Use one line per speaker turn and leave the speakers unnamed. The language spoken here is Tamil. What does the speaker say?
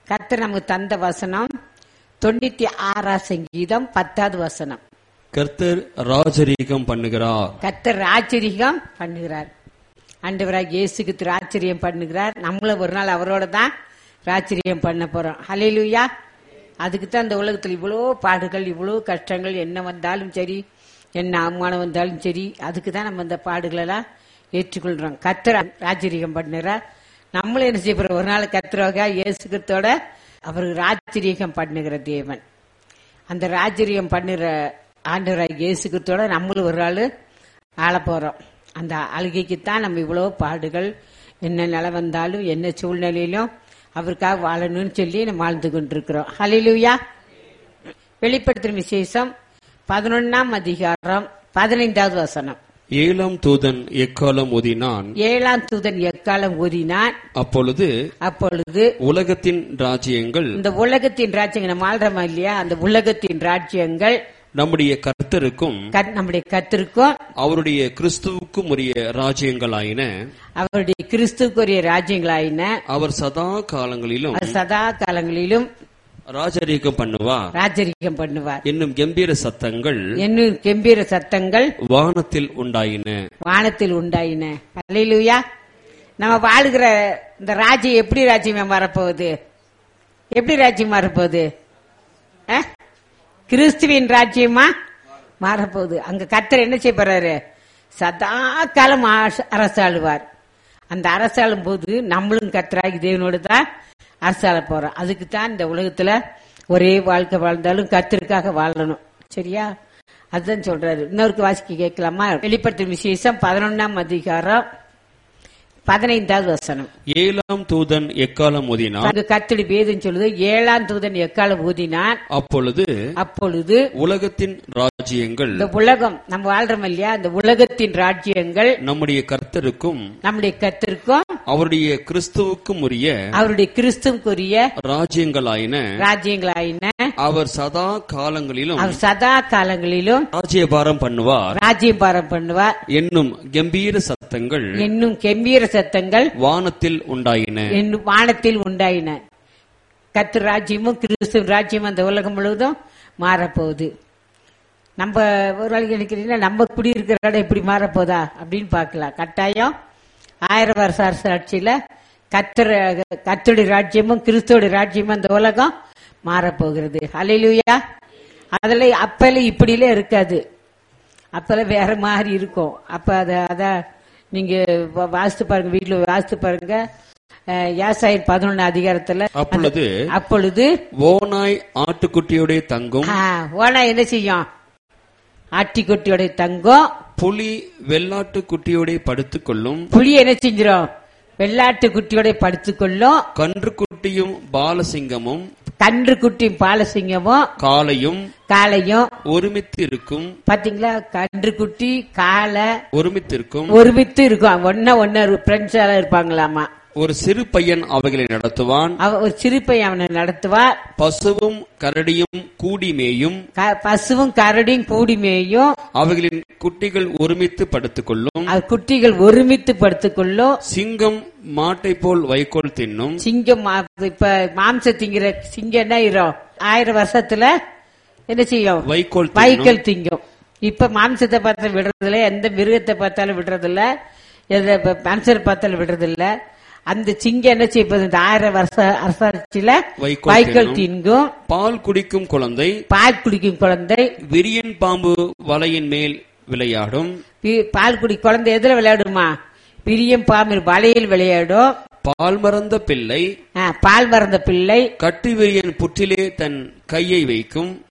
கர்த்தர் நமக்கு தந்த வசனம் தொண்ணூத்தி ஆறாம் சங்கீதம் பத்தாவது வசனம்
கர்த்தர் ராஜரீகம் பண்ணுகிறார்
கர்த்தர் ஆச்சரியம் பண்ணுகிறார் ஆண்டவராக இயேசுக்கு ஆச்சரியம் பண்ணுகிறார் நம்மளும் ஒரு நாள் அவரோட தான் ராச்சரியம் பண்ண போறோம் ஹalleluya அதுக்கு தான் இந்த உலகத்தில் இவ்வளோ பாடுகள் இவ்வளோ கஷ்டங்கள் என்ன வந்தாலும் சரி என்ன அவமானம் வந்தாலும் சரி அதுக்கு தான் நம்ம இந்த பாடுகளெல்லாம் ஏற்றுக்கொள்றோம் கர்த்தர் ராஜரீகம் பண்ணுறார் நம்மளும் என்ன செய்ய போறோம் ஒரு நாள் கர்த்தராக இயேசுக்கிறதோட அவருக்கு ராஜரீகம் பண்ணுகிற தேவன் அந்த ராஜரியம் பண்ணுற ஆண்டவராக இயேசுக்கிறதோட நம்மளும் ஒரு ஆள் ஆள போறோம் அந்த அழுகைக்கு தான் நம்ம இவ்வளோ பாடுகள் என்ன நிலை வந்தாலும் என்ன சூழ்நிலையிலும் அவருக்காக வாழணும்னு சொல்லி நம்ம வாழ்ந்து கொண்டிருக்கிறோம் ஹalleluya வெளிப்படுத்தும் விசேஷம் பதினொன்னாம் அதிகாரம் பதினைந்தாவது வசனம்
ஏழாம் தூதன் எக்காலம் ஊதினான்
ஏழாம் தூதன் எக்காலம் ஊதினான்
அப்பொழுது
அப்பொழுது
உலகத்தின் ராஜ்யங்கள்
இந்த உலகத்தின் ராஜ்யங்கள் நம்ம வாழ்றோமா இல்லையா அந்த உலகத்தின் ராஜ்யங்கள்
நம்முடைய கர்த்தருக்கும்
கத்- நம்முடைய கத்திற்கும்
அவருடைய கிறிஸ்துவுக்கும் உரிய ராஜ்யங்களாயின
அவருடைய கிறிஸ்துக்குரிய ராஜ்யங்களாயின
அவர் சதா காலங்களிலும்
அது சதா காலங்களிலும்
ராஜரீகம் பண்ணுவார்
ராஜரிகம் பண்ணுவார்
என்னும் கம்பீர சத்தங்கள்
என்னும் கம்பீர சத்தங்கள்
வானத்தில் உண்டாயின
வானத்தில் உண்டாயின அல்லேலூயா நம்ம வாழுகிற இந்த ராஜ்யம் எப்படி ராஜ்யம் வரப்போகுது எப்படி ராஜ்யம் வரப்போகுது ஆ? கிறிஸ்துவின் ராஜ்யமா மாறப்போகுது அங்க கர்த்தர் என்ன செய்ய போறாரு சதா காலம் ஆச- அரசாளுவார் அந்த அரசாளும் போது நம்மளும் கர்த்தராகி தேவனோடு தான் அரசாள போறோம் அதுக்கு தான் இந்த உலகத்துல ஒரே வாழ்க்கை வாழ்ந்தாலும் கர்த்தருக்காக வாழணும் சரியா அதுதான் சொல்றாரு இன்னொருக்கு வாசிக்க கேட்கலாமா வெளிப்படுத்தும் விசேஷம் பதினொன்னாம் அதிகாரம் பதினைந்தாவது வசனம்
ஏழாம் தூதன் எக்காலம் ஊதினான்
அங்கு கத்தடி வேதம் சொல்லுது ஏழாம் தூதன் எக்காலம் ஊதினான்
அப்பொழுது
அப்பொழுது
உலகத்தின் ராஜ்யங்கள்
இந்த உலகம் நம்ம வாழ்றோம் இல்லையா இந்த உலகத்தின் ராஜ்யங்கள்
நம்முடைய கர்த்தருக்கும்
நம்முடைய கத்திற்கும்
அவருடைய கிறிஸ்துவுக்கும் உரிய
அவருடைய கிறிஸ்துவுக்குரிய
ராஜ்யங்களாயின
ராஜ்யங்களாயின
அவர் சதா காலங்களிலும்
அவர் சதா காலங்களிலும்
ராஜ்யபாரம் பண்ணுவார்
ராஜ்யம் பாரம் பண்ணுவார்
என்னும் கம்பீர சத்தங்கள்
என்னும் கம்பீர சத்தங்கள்
வானத்தில் உண்டாயின
என்னும் வானத்தில் உண்டாயின கத்து ராஜ்யமும் கிறிஸ்து ராஜ்யமும் அந்த உலகம் முழுவதும் மாறப்போகுது நம்ம ஒரு நாளைக்கு நினைக்கிறீங்கன்னா நம்ம குடியிருக்கிற இடம் எப்படி மாறப்போதா அப்படின்னு பார்க்கலாம் கட்டாயம் ஆயிரம் வருஷ அரசாட்சியில கத்தர் கத்தருடைய ராஜ்யமும் கிறிஸ்துவோட ராஜ்யமும் அந்த உலகம் மாறப்போகிறது அலையிலுயா அதுல அப்பல இப்படிலே இருக்காது அப்பெல்லாம் வேற மாதிரி இருக்கும் அப்ப அத அத நீங்க வா- வாசித்து பாருங்க வீட்டுல வாசித்து பாருங்க அஹ், யாசாயின் பதினொன்னு அதிகாரத்துல
அப்பொழுது
அப்பொழுது
ஓனாய் ஆட்டுக்குட்டியோட தங்கும்
ஆ, ஓனா என்ன செய்யும் ஆட்டிக்குட்டியோட தங்கம்
புலி வெள்ளாட்டு குட்டியோட படுத்துக் கொள்ளும்
புலி என்ன செஞ்சிரும் வெள்ளாட்டு குட்டியோட படுத்துக்கொள்ளும்
கன்று குட்டியும் பாலசிங்கமும்
கன்று குட்டி பாலசிங்கமும்
காளையும்
காளையும்
ஒருமித்து இருக்கும்
பாத்தீங்களா கன்று குட்டி காளை
ஒருமித்திருக்கும்
ஒருமித்து இருக்கும் ஒன்னா ஒன்னா ஃப்ரெண்ட்ஸ் எல்லாம் இருப்பாங்களாமா
ஒரு சிறு பையன் அவைகளை நடத்துவான்
அவ ஒரு சிறுப்பை அவனை நடத்துவார்
பசுவும் கரடியும் கூடி மேயும்
க- பசுவும் கரடியும் கூடி மேயும்
அவைகளின் குட்டிகள் ஒருமித்து படுத்துக் கொள்ளும்
அது குட்டிகள் ஒருமித்து படுத்துக்கொள்ளும்
சிங்கம் மாட்டை போல் வைக்கோல் தின்னும்
சிங்கம் மா- இப்ப மாம்ச திங்கிற சிங்கம் என்ன ஆயிரும் ஆயிரம் வருஷத்துல என்ன செய்யும்
வைக்கோல் தின்னும்
வைக்கல் திங்கும் இப்ப மாம்சத்தை பார்த்தா விடுறதில்ல எந்த மிருகத்தை பார்த்தாலும் விடுறதில்ல எந்த இப்ப மனுஷரை பார்த்தாலும் விடுறதில்ல அந்த சிங்கம் என்ன செய்ய இந்த ஆயிரம் வருஷ அரசாட்சியில
வைக்கோல்
வைக்கல்
தின்னும்.
திங்கும்
பால் குடிக்கும் குழந்தை
பால் குடிக்கும் குழந்தை
விரியன் பாம்பு வலையின் மேல் விளையாடும்
பி- பால் குடி குழந்தை எதுல விளையாடுமா பிரியம் பாம்பு வலையில் விளையாடும்
பால் மறந்த பிள்ளை
ஆ, பால் மறந்த பிள்ளை
கட்டு விரியன் புற்றிலே தன் கையை வைக்கும்